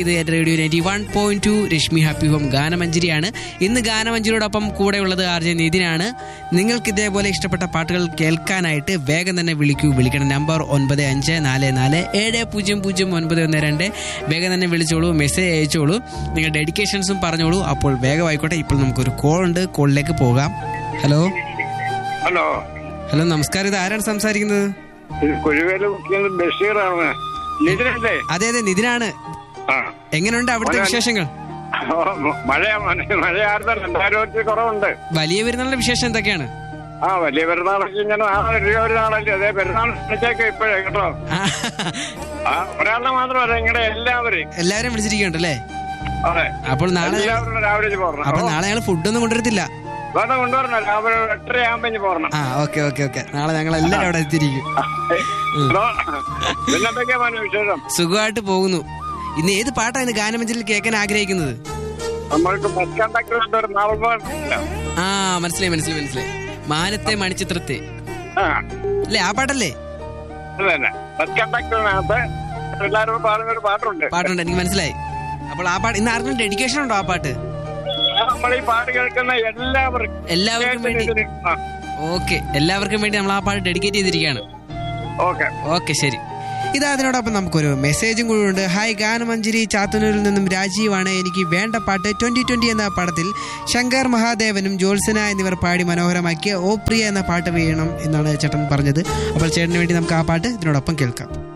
ഇത് എൻ്റെ radio ninety one point two Rashmi happy home ഗാനമഞ്ജരിയാണ് ഇന്ന് ഗാനമഞ്ജരിയോടൊപ്പം കൂടെ ഉള്ളത് ആർ ജെ നിതിനാണ് നിങ്ങൾക്ക് ഇതേപോലെ ഇഷ്ടപ്പെട്ട പാട്ടുകൾ കേൾക്കാനായിട്ട് വേഗം തന്നെ വിളിക്കൂ വിളിക്കണം നമ്പർ ഒൻപത് അഞ്ച് നാല് നാല് ഏഴ് പൂജ്യം പൂജ്യം ഒൻപത് ഒന്ന് രണ്ട് വേഗം തന്നെ വിളിച്ചോളൂ മെസ്സേജ് അയച്ചോളൂ നിങ്ങളുടെ ഡെഡിക്കേഷൻസും പറഞ്ഞോളൂ അപ്പോൾ വേഗം ആയിക്കോട്ടെ ഇപ്പോൾ നമുക്കൊരു കോൾ ഉണ്ട് കോളിലേക്ക് പോകാം ഹലോ ഹലോ ഹലോ നമസ്കാരം ഇത് ആരാണ് സംസാരിക്കുന്നത് ഇത് കുഴുവേല് മുഖ്യമന്ത്രി ബഷീറാണ് നിതിനല്ലേ അതെ അതെ നിതിനാണ് ആ എങ്ങനെയുണ്ട് അവിടുത്തെ മോനെ- വിശേഷങ്ങൾ ഓ, മ- മഴ മഴയായിരുന്നു രണ്ടായിരത്തി കുറവുണ്ട് വലിയ പെരുന്നാളിന്റെ വിശേഷം എന്തൊക്കെയാണ് ആ വലിയ പെരുന്നാളൊക്കെ ഇങ്ങനെ ആ ഒരു ഒരു നാളല്ലേ അതേ പെരുന്നാൾ വിളിച്ചേക്ക് ഇപ്പോഴേ കേട്ടോ ആ, ആ ഒരാളിനെ മാത്രമല്ല നിങ്ങളുടെ എല്ലാവരെയും എല്ലാവരും വിളിച്ചിരിക്കണ്ടല്ലേ അതെ അപ്പോൾ നാളെ എല്ലാവരും രാവിലെ പോരണം അപ്പൊ നാളെ ഞങ്ങൾ ഫുഡൊന്നും കൊണ്ടുവരത്തില്ല വേണം കൊണ്ടുവരണം രാവിലെ എട്ടര ആകുമ്പോ ഇനി പോരണം ആ ഓക്കെ ഓക്കെ ഓക്കെ നാളെ ഞങ്ങൾ എല്ലാവരും അവിടെ എത്തിയിരിക്കും ഹലോ പിന്നെന്തൊക്കെയാ മോനെ വിശേഷം സുഖമായിട്ട് പോകുന്നു ഇന്ന് ഏത് പാട്ടാണ് ഇന്ന് ഗാനമഞ്ചലിൽ കേൾക്കാൻ ആഗ്രഹിക്കുന്നത് നമ്മൾക്ക് ബസ് കണ്ടക്ടർ ഒരു നാളെ ആ മനസ്സിലായി മനസ്സിലായി മനസ്സിലായി മാനത്തെ മണിച്ചിത്രത്തെ ആ അല്ലേ ആ പാട്ടല്ലേ അത് തന്നെ ബസ് കണ്ടക്ടറിനകത്ത് എല്ലാവരും പാടുന്ന ഒരു പാട്ടുണ്ട് പാട്ടുണ്ട് എനിക്ക് മനസ്സിലായി അപ്പോൾ ആ പാട്ട് ഇന്ന് ആർക്കും ഡെഡിക്കേഷൻ ഉണ്ടോ ആ പാട്ട് നമ്മൾ ഈ പാട്ട് കേൾക്കുന്ന എല്ലാവർക്കും എല്ലാവർക്കും വേണ്ടി ആ, ഓക്കെ എല്ലാവർക്കും വേണ്ടി നമ്മൾ ആ പാട്ട് ഡെഡിക്കേറ്റ് ചെയ്തിരിക്കുകയാണ് ഓക്കെ ഓക്കെ ശരി ഇത് അതിനോടൊപ്പം നമുക്കൊരു മെസ്സേജും കൂടി ഉണ്ട് ഹായ് ഗാനമഞ്ജരി ചാത്തന്നൂരിൽ നിന്നും രാജീവാണ് എനിക്ക് വേണ്ട പാട്ട് ട്വന്റി ട്വന്റി എന്ന പടത്തിൽ ശങ്കർ മഹാദേവനും ജോത്സന എന്നിവർ പാടി മനോഹരമാക്കിയ ഓ പ്രിയ എന്ന പാട്ട് വേണം എന്നാണ് ചേട്ടൻ പറഞ്ഞത് അപ്പോൾ ചേട്ടന് വേണ്ടി നമുക്ക് ആ പാട്ട് ഇതിനോടൊപ്പം കേൾക്കാം